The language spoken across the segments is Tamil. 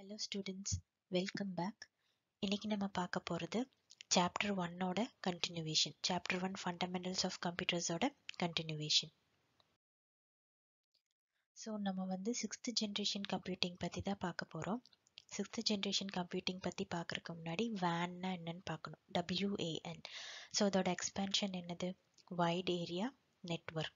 ஹலோ ஸ்டூடெண்ட்ஸ் வெல்கம் பேக் இன்னைக்கு நம்ம பார்க்க போகிறது சாப்டர் ஒன்னோட continuation chapter one fundamentals of கம்ப்யூட்டர்ஸோட கண்டினியூவேஷன் ஸோ நம்ம வந்து சிக்ஸ்த் ஜென்ரேஷன் கம்ப்யூட்டிங் பற்றி தான் பார்க்க போகிறோம் சிக்ஸ்த் ஜென்ரேஷன் கம்ப்யூட்டிங் பற்றி பார்க்குறக்கு முன்னாடி வேன்னா என்னன்னு பார்க்கணும் டபிள்யூஏஎன் ஸோ அதோட எக்ஸ்பேன்ஷன் என்னது வைட் ஏரியா நெட்ஒர்க்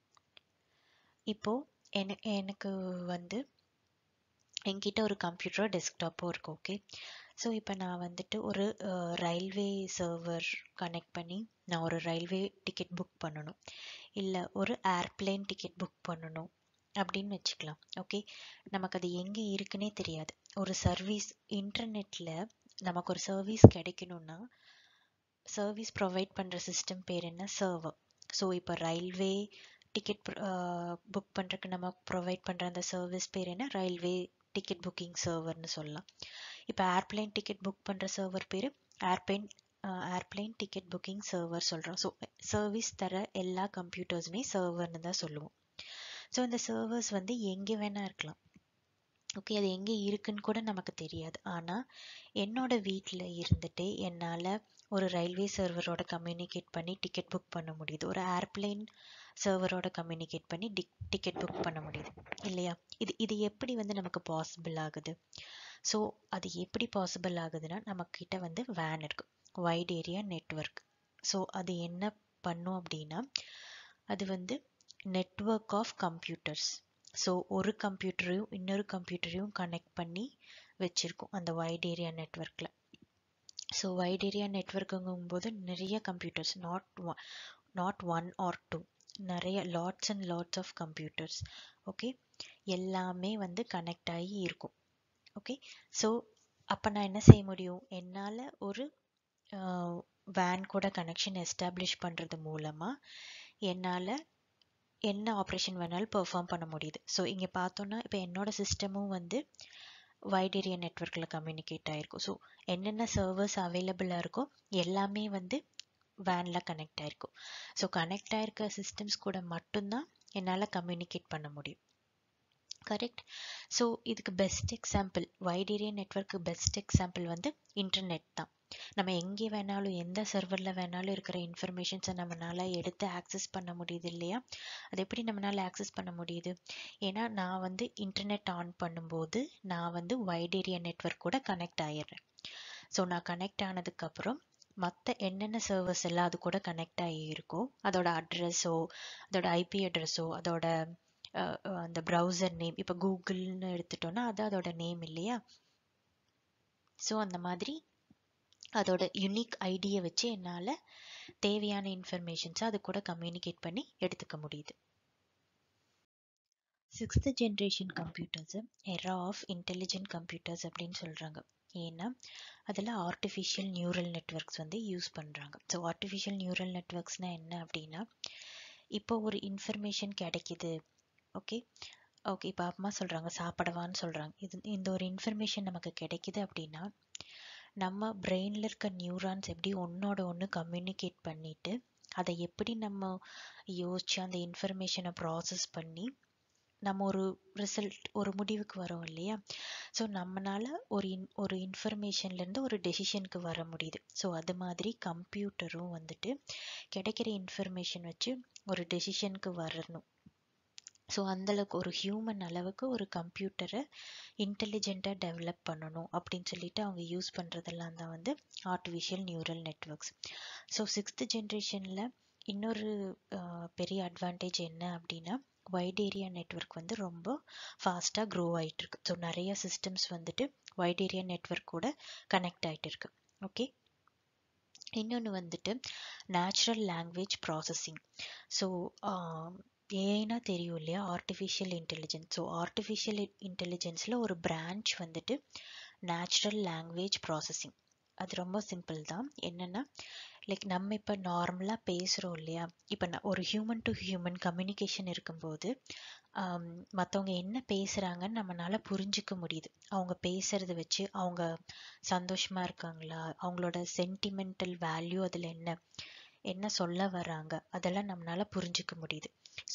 இப்போது என எனக்கு வந்து என்கிட்ட ஒரு கம்ப்யூட்டரோ டெஸ்க்டாப்போ இருக்கு ஓகே ஸோ இப்போ நான் வந்துட்டு ஒரு ரயில்வே சர்வர் கனெக்ட் பண்ணி நான் ஒரு ரயில்வே டிக்கெட் புக் பண்ணணும் இல்லை ஒரு ஏர்பிளேன் டிக்கெட் புக் பண்ணணும் அப்படின்னு வச்சுக்கலாம் ஓகே நமக்கு அது எங்கே இருக்குன்னே தெரியாது ஒரு சர்வீஸ் இன்டர்நெட்டில் நமக்கு ஒரு சர்வீஸ் கிடைக்கணும்னா சர்வீஸ் ப்ரொவைட் பண்ணுற சிஸ்டம் பேர் என்ன சர்வர் ஸோ இப்போ ரயில்வே டிக்கெட் புக் பண்ணுறதுக்கு நம்ம ப்ரொவைட் பண்ணுற அந்த சர்வீஸ் பேர் என்ன ரயில்வே டிக்கெட் புக்கிங் சர்வர்னு சொல்லலாம் இப்போ ஏர்பிளைன் டிக்கெட் புக் பண்ணுற சர்வர் பேர் airplane airplane ticket booking server சொல்கிறோம் ஸோ சர்வீஸ் தர எல்லா கம்ப்யூட்டர்ஸுமே சர்வர்னு தான் சொல்லுவோம் ஸோ இந்த சர்வர்ஸ் வந்து எங்கே வேணால் இருக்கலாம் ஓகே அது எங்கே இருக்குன்னு கூட நமக்கு தெரியாது ஆனால் என்னோட வீட்டில் இருந்துட்டு என்னால் ஒரு ரயில்வே சர்வரோட கம்யூனிகேட் பண்ணி டிக்கெட் புக் பண்ண முடியுது ஒரு ஏர்பிளைன் சர்வரோட கம்யூனிகேட் பண்ணி டிக் டிக்கெட் புக் பண்ண முடியுது இல்லையா இது இது எப்படி வந்து நமக்கு பாசிபிள் ஆகுது ஸோ அது எப்படி பாசிபிள் ஆகுதுன்னா நம்மக்கிட்ட வந்து வேன் இருக்கு வைட் ஏரியா நெட்ஒர்க் ஸோ அது என்ன பண்ணும் அப்படின்னா அது வந்து நெட்ஒர்க் ஆஃப் கம்ப்யூட்டர்ஸ் ஸோ ஒரு கம்ப்யூட்டரையும் இன்னொரு கம்ப்யூட்டரையும் கனெக்ட் பண்ணி வச்சுருக்கோம் அந்த வைட் ஏரியா நெட்ஒர்க்கில் ஸோ வைட் ஏரியா நெட்ஒர்க்குங்கும் போது நிறைய computers not one not one or two நிறைய lots and lots of computers okay எல்லாமே வந்து கனெக்ட் ஆகி இருக்கும் ஓகே ஸோ அப்போ நான் என்ன செய்ய முடியும் என்னால் ஒரு வேன் கூட கனெக்ஷன் எஸ்டாப்ளிஷ் பண்ணுறது மூலமாக என்னால் என்ன ஆப்ரேஷன் வேணாலும் பெர்ஃபார்ம் பண்ண முடியுது ஸோ இங்கே பார்த்தோன்னா இப்போ என்னோட சிஸ்டமும் வந்து வைட் ஏரியா நெட்ஒர்க்கில் கம்யூனிகேட் ஆகிருக்கும் ஸோ என்னென்ன சர்வர்ஸ் அவைலபிளாக இருக்கோ எல்லாமே வந்து வேனில் கனெக்ட் ஆகிருக்கும் ஸோ கனெக்ட் ஆகிருக்க சிஸ்டம்ஸ் கூட மட்டும்தான் என்னால் கம்யூனிகேட் பண்ண முடியும் கரெக்ட் ஸோ இதுக்கு பெஸ்ட் எக்ஸாம்பிள் வைட் ஏரியா நெட்ஒர்க்கு பெஸ்ட் எக்ஸாம்பிள் வந்து இன்டர்நெட் தான் நம்ம எங்கே வேணாலும் எந்த சர்வரில் வேணாலும் இருக்கிற இன்ஃபர்மேஷன்ஸை நம்மளால எடுத்து ஆக்சஸ் பண்ண முடியுது இல்லையா அது எப்படி நம்மளால ஆக்சஸ் பண்ண முடியுது ஏன்னா நான் வந்து இன்டர்நெட் ஆன் பண்ணும்போது நான் வந்து வைட் ஏரியா நெட்ஒர்க் கூட கனெக்ட் ஆயிடுறேன் ஸோ நான் கனெக்ட் ஆனதுக்கப்புறம் மற்ற என்னென்ன சர்வர்ஸ் எல்லாம் அது கூட கனெக்ட் ஆகி இருக்கோ அதோட அட்ரஸோ அதோட ஐபி அட்ரஸோ அதோட அந்த ப்ரௌசர் நேம் இப்போ கூகுள்னு எடுத்துட்டோம்னா அது அதோட நேம் இல்லையா ஸோ அந்த மாதிரி அதோட யுனிக் ஐடியை வச்சு என்னால் தேவையான இன்ஃபர்மேஷன்ஸை அது கூட கம்யூனிகேட் பண்ணி எடுத்துக்க முடியுது சிக்ஸ்த் ஜென்ரேஷன் கம்ப்யூட்டர்ஸை எரா ஆஃப் இன்டெலிஜென்ட் கம்ப்யூட்டர்ஸ் அப்படின்னு சொல்கிறாங்க ஏன்னா அதில் ஆர்டிஃபிஷியல் நியூரல் நெட்ஒர்க்ஸ் வந்து யூஸ் பண்ணுறாங்க ஸோ ஆர்டிஃபிஷியல் நியூரல் நெட்ஒர்க்ஸ்னால் என்ன அப்படின்னா இப்போ ஒரு இன்ஃபர்மேஷன் கிடைக்கிது ஓகே ஓகே இப்போ அம்மா சொல்கிறாங்க சாப்பிடவான்னு சொல்கிறாங்க இது இந்த ஒரு இன்ஃபர்மேஷன் நமக்கு கிடைக்கிது அப்படின்னா நம்ம பிரெயினில் இருக்க நியூரான்ஸ் எப்படி ஒன்றோட ஒன்று கம்யூனிகேட் பண்ணிட்டு அதை எப்படி நம்ம யோசிச்சு அந்த இன்ஃபர்மேஷனை ப்ராசஸ் பண்ணி நம்ம ஒரு ரிசல்ட் ஒரு முடிவுக்கு வரோம் இல்லையா ஸோ நம்மளால ஒரு இன் ஒரு இன்ஃபர்மேஷன்லேருந்து ஒரு டெசிஷனுக்கு வர முடியுது ஸோ அது மாதிரி கம்ப்யூட்டரும் வந்துட்டு கிடைக்கிற இன்ஃபர்மேஷன் வச்சு ஒரு டெசிஷனுக்கு வரணும் ஸோ அந்தளவுக்கு ஒரு ஹியூமன் அளவுக்கு ஒரு கம்ப்யூட்டரை இன்டெலிஜென்ட்டாக டெவலப் பண்ணணும் அப்படின்னு சொல்லிட்டு அவங்க யூஸ் பண்ணுறதெல்லாம் தான் வந்து artificial neural networks so sixth ஜென்ரேஷனில் இன்னொரு பெரிய அட்வான்டேஜ் என்ன அப்படின்னா வைட் ஏரியா நெட்ஒர்க் வந்து ரொம்ப ஃபாஸ்ட்டாக க்ரோ ஆகிட்டு இருக்கு ஸோ நிறைய சிஸ்டம்ஸ் வந்துட்டு வைட் ஏரியா நெட்ஒர்க் கூட கனெக்ட் ஆகிட்டு இருக்கு ஓகே இன்னொன்று வந்துட்டு நேச்சுரல் லாங்குவேஜ் ப்ராசஸிங் ஸோ ஏன்னா தெரியும் இல்லையா ஆர்டிஃபிஷியல் இன்டெலிஜென்ஸ் ஸோ ஆர்டிஃபிஷியல் இன்டெலிஜென்ஸில் ஒரு பிரான்ச் வந்துட்டு நேச்சுரல் லாங்குவேஜ் ப்ராசஸிங் அது ரொம்ப சிம்பிள் தான் என்னென்னா லைக் நம்ம இப்போ நார்மலாக பேசுகிறோம் இல்லையா இப்போ நான் ஒரு ஹியூமன் டு ஹியூமன் கம்யூனிகேஷன் இருக்கும்போது மற்றவங்க என்ன பேசுகிறாங்கன்னு நம்மளால் புரிஞ்சிக்க முடியுது அவங்க பேசுகிறத வச்சு அவங்க சந்தோஷமாக இருக்காங்களா அவங்களோட சென்டிமெண்டல் வேல்யூ அதில் என்ன என்ன சொல்ல வராங்க அதெல்லாம் நம்மளால புரிஞ்சுக்க முடியுது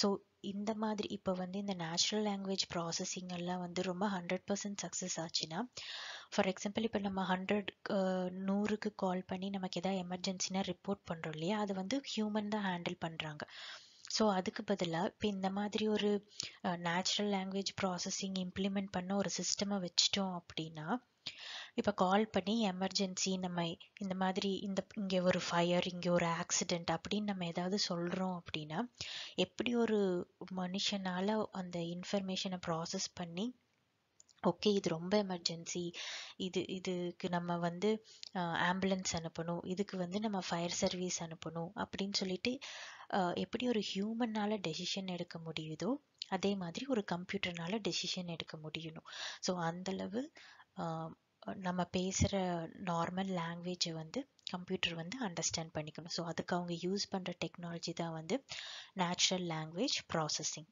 ஸோ இந்த மாதிரி இப்போ வந்து இந்த நேச்சுரல் லாங்குவேஜ் ப்ராசஸிங் எல்லாம் வந்து ரொம்ப ஹண்ட்ரட் பர்சன்ட் சக்ஸஸ் ஆச்சுன்னா ஃபார் எக்ஸாம்பிள் இப்போ நம்ம ஹண்ட்ரட் நூறுக்கு கால் பண்ணி நமக்கு எதாவது எமர்ஜென்சினா ரிப்போர்ட் பண்ணுறோம் இல்லையா அது வந்து ஹியூமன் தான் ஹேண்டில் பண்ணுறாங்க ஸோ அதுக்கு பதிலாக இப்போ இந்த மாதிரி ஒரு நேச்சுரல் லாங்குவேஜ் ப்ராசஸிங் இம்ப்ளிமெண்ட் பண்ண ஒரு சிஸ்டமை வச்சிட்டோம் அப்படின்னா இப்போ கால் பண்ணி எமர்ஜென்சி நம்ம இந்த மாதிரி இந்த இங்கே ஒரு ஃபயர் இங்கே ஒரு ஆக்சிடெண்ட் அப்படின்னு நம்ம ஏதாவது சொல்கிறோம் அப்படின்னா எப்படி ஒரு மனுஷனால் அந்த இன்ஃபர்மேஷனை ப்ராசஸ் பண்ணி ஓகே இது ரொம்ப எமர்ஜென்சி இது இதுக்கு நம்ம வந்து ஆம்புலன்ஸ் அனுப்பணும் இதுக்கு வந்து நம்ம ஃபயர் சர்வீஸ் அனுப்பணும் அப்படின்னு சொல்லிட்டு எப்படி ஒரு ஹியூமனால் டெசிஷன் எடுக்க முடியுதோ அதே மாதிரி ஒரு கம்ப்யூட்டர்னால டெசிஷன் எடுக்க முடியணும் ஸோ அந்தளவு நம்ம பேசுகிற நார்மல் லாங்குவேஜை வந்து கம்ப்யூட்டர் வந்து அண்டர்ஸ்டாண்ட் பண்ணிக்கணும் ஸோ அதுக்கு அவங்க யூஸ் பண்ணுற டெக்னாலஜி தான் வந்து நேச்சுரல் லாங்குவேஜ் ப்ராசஸிங்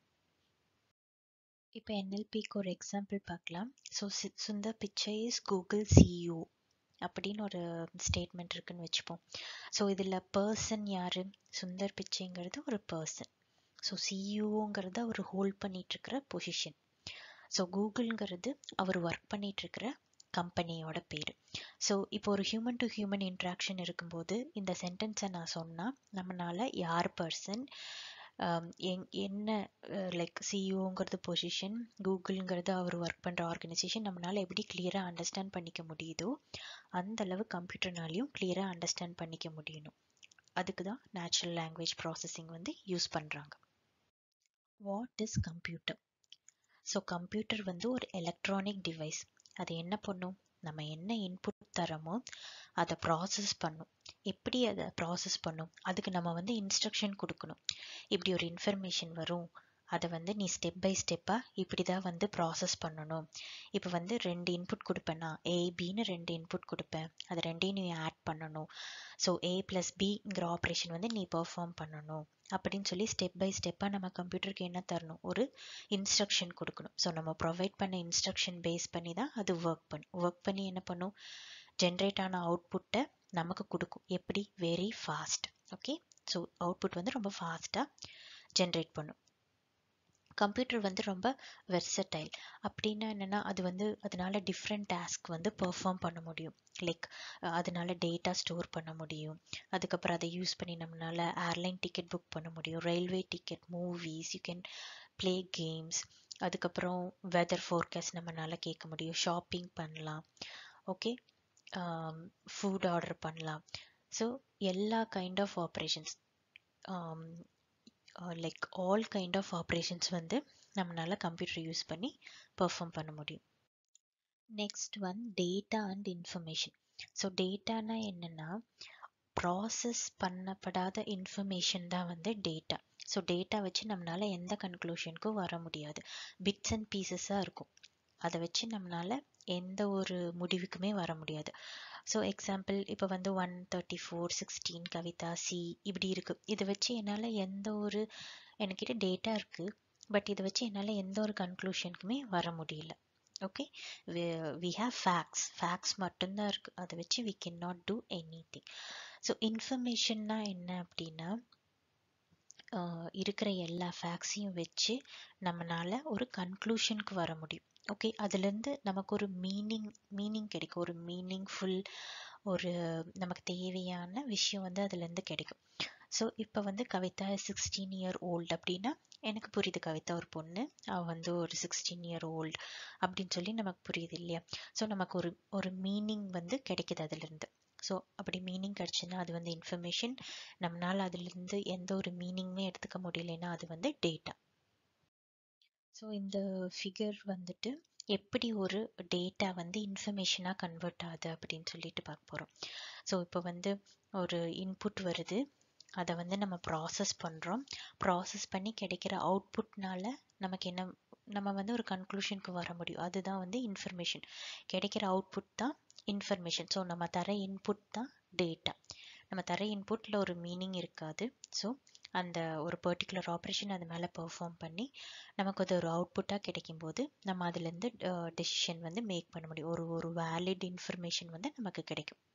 இப்போ என்எல்பிக்கு ஒரு எக்ஸாம்பிள் பார்க்கலாம் ஸோ சுந்தர் பிச்சை இஸ் கூகுள் சிஇஓ அப்படின்னு ஒரு ஸ்டேட்மெண்ட் இருக்குன்னு வச்சுப்போம் ஸோ இதில் பர்சன் யார் சுந்தர் பிச்சைங்கிறது ஒரு பர்சன் ஸோ சிஇஓங்கிறத அவர் ஹோல்ட் பண்ணிட்டு இருக்கிற பொசிஷன் ஸோ கூகுள்ங்கிறது அவர் ஒர்க் பண்ணிட்டு இருக்கிற கம்பெனியோட பேர் ஸோ இப்போ ஒரு ஹியூமன் டு ஹியூமன் இன்ட்ராக்ஷன் இருக்கும்போது இந்த சென்டென்ஸை நான் சொன்னால் நம்மளால யார் பர்சன் எங் என்ன லைக் சிஇஓங்கிறது பொசிஷன் கூகுள்ங்கிறது அவர் ஒர்க் பண்ணுற ஆர்கனைசேஷன் நம்மளால் எப்படி கிளியராக அண்டர்ஸ்டாண்ட் பண்ணிக்க முடியுதோ அந்த அளவு கம்ப்யூட்டர்னாலையும் கிளியராக அண்டர்ஸ்டாண்ட் பண்ணிக்க முடியணும் அதுக்கு தான் நேச்சுரல் லாங்குவேஜ் ப்ராசஸிங் வந்து யூஸ் பண்ணுறாங்க what is computer so computer வந்து ஒரு எலக்ட்ரானிக் டிவைஸ் அது என்ன பண்ணும் நம்ம என்ன இன்புட் தரமோ அதை ப்ராசஸ் பண்ணும் எப்படி அதை ப்ராசஸ் பண்ணும் அதுக்கு நம்ம வந்து இன்ஸ்ட்ரக்ஷன் கொடுக்கணும் இப்படி ஒரு இன்ஃபர்மேஷன் வரும் அதை வந்து நீ ஸ்டெப் பை ஸ்டெப்பாக இப்படி தான் வந்து ப்ராசஸ் பண்ணணும் இப்போ வந்து ரெண்டு இன்புட் கொடுப்பேன்னா ஏ பின்னு ரெண்டு இன்புட் கொடுப்பேன் அது ரெண்டையும் நீ ஆட் பண்ணணும் ஸோ ஏ ப்ளஸ் பிங்கிற ஆப்ரேஷன் வந்து நீ பெர்ஃபார்ம் பண்ணணும் அப்படின்னு சொல்லி ஸ்டெப் பை ஸ்டெப்பாக நம்ம கம்ப்யூட்டருக்கு என்ன தரணும் ஒரு இன்ஸ்ட்ரக்ஷன் கொடுக்கணும் ஸோ நம்ம ப்ரொவைட் பண்ண இன்ஸ்ட்ரக்ஷன் பேஸ் பண்ணி தான் அது ஒர்க் பண்ணும் ஒர்க் பண்ணி என்ன பண்ணும் ஜென்ரேட் ஆன அவுட்புட்டை நமக்கு கொடுக்கும் எப்படி very fast okay so output வந்து ரொம்ப ஃபாஸ்ட்டாக ஜென்ரேட் பண்ணும் கம்ப்யூட்டர் வந்து ரொம்ப வெர்சடைல் அப்படின்னா என்னென்னா அது வந்து அதனால டிஃப்ரெண்ட் டாஸ்க் வந்து பெர்ஃபார்ம் பண்ண முடியும் லைக் அதனால டேட்டா ஸ்டோர் பண்ண முடியும் அதுக்கப்புறம் அதை யூஸ் பண்ணி நம்மளால ஏர்லைன் டிக்கெட் புக் பண்ண முடியும் railway ticket movies you can play games அதுக்கப்புறம் வெதர் ஃபோர்காஸ்ட் நம்மளால கேட்க முடியும் ஷாப்பிங் பண்ணலாம் ஓகே ஃபுட் ஆர்டர் பண்ணலாம் ஸோ எல்லா kind of operations like all kind of operations வந்து நம்மளால கம்ப்யூட்டர் யூஸ் பண்ணி பெர்ஃபார்ம் பண்ண முடியும் next one data and information so டேட்டானா என்னென்னா ப்ராசஸ் பண்ணப்படாத இன்ஃபர்மேஷன் தான் வந்து டேட்டா ஸோ டேட்டா வச்சு நம்மளால எந்த கன்க்ளூஷனுக்கும் வர முடியாது பிட்ஸ் அண்ட் பீசஸாக இருக்கும் அதை வச்சு நம்மளால எந்த ஒரு முடிவுக்குமே வர முடியாது ஸோ எக்ஸாம்பிள் இப்போ வந்து one thirty four sixteen Kavitha C இப்படி இருக்கு இதை வச்சு என்னால் எந்த ஒரு என்கிட்ட டேட்டா இருக்கு பட் இதை வச்சு என்னால் எந்த ஒரு கன்க்ளூஷனுக்குமே வர முடியல okay we have facts facts மட்டும்தான் இருக்கு அதை வச்சு we can not do anything so இன்ஃபர்மேஷன்னா என்ன அப்படின்னா இருக்கிற எல்லா ஃபேக்ட்ஸையும் வச்சு நம்மளால ஒரு கன்க்ளூஷனுக்கு வர முடியும் ஓகே அதுலேருந்து நமக்கு ஒரு மீனிங் மீனிங் கிடைக்கும் ஒரு மீனிங்ஃபுல் ஒரு நமக்கு தேவையான விஷயம் வந்து அதுலேருந்து கிடைக்கும் ஸோ இப்போ வந்து கவிதா சிக்ஸ்டீன் இயர் ஓல்டு அப்படின்னா எனக்கு புரியுது கவிதா ஒரு பொண்ணு அவள் வந்து ஒரு சிக்ஸ்டீன் இயர் ஓல்டு அப்படின்னு சொல்லி நமக்கு புரியுது இல்லையா ஸோ நமக்கு ஒரு ஒரு மீனிங் வந்து கிடைக்குது அதுலேருந்து ஸோ அப்படி மீனிங் கிடச்சுன்னா அது வந்து இன்ஃபர்மேஷன் நம்மளால் அதுலேருந்து எந்த ஒரு மீனிங்குமே எடுத்துக்க முடியலன்னா அது வந்து டேட்டா ஸோ இந்த ஃபிகர் வந்துட்டு எப்படி ஒரு டேட்டா வந்து இன்ஃபர்மேஷனாக கன்வெர்ட் ஆகுது அப்படின்னு சொல்லிட்டு பார்க்க போகிறோம் ஸோ இப்போ வந்து ஒரு இன்புட் வருது அதை வந்து நம்ம ப்ராசஸ் பண்ணுறோம் ப்ராசஸ் பண்ணி கிடைக்கிற அவுட்புட்னால நமக்கு என்ன நம்ம வந்து ஒரு கன்க்ளூஷனுக்கு வர முடியும் அதுதான் வந்து இன்ஃபர்மேஷன் கிடைக்கிற அவுட்புட் தான் இன்ஃபர்மேஷன் ஸோ நம்ம தர இன்புட் தான் டேட்டா நம்ம தர இன்புட்டில் ஒரு மீனிங் இருக்காது ஸோ அந்த ஒரு பர்டிகுலர் ஆப்ரேஷன் அது மேலே பெர்ஃபார்ம் பண்ணி நமக்கு அது ஒரு அவுட்புட்டாக கிடைக்கும்போது நம்ம அதுலேருந்து டெசிஷன் வந்து மேக் பண்ண முடியும் ஒரு ஒரு வேலிட் இன்ஃபர்மேஷன் வந்து நமக்கு கிடைக்கும்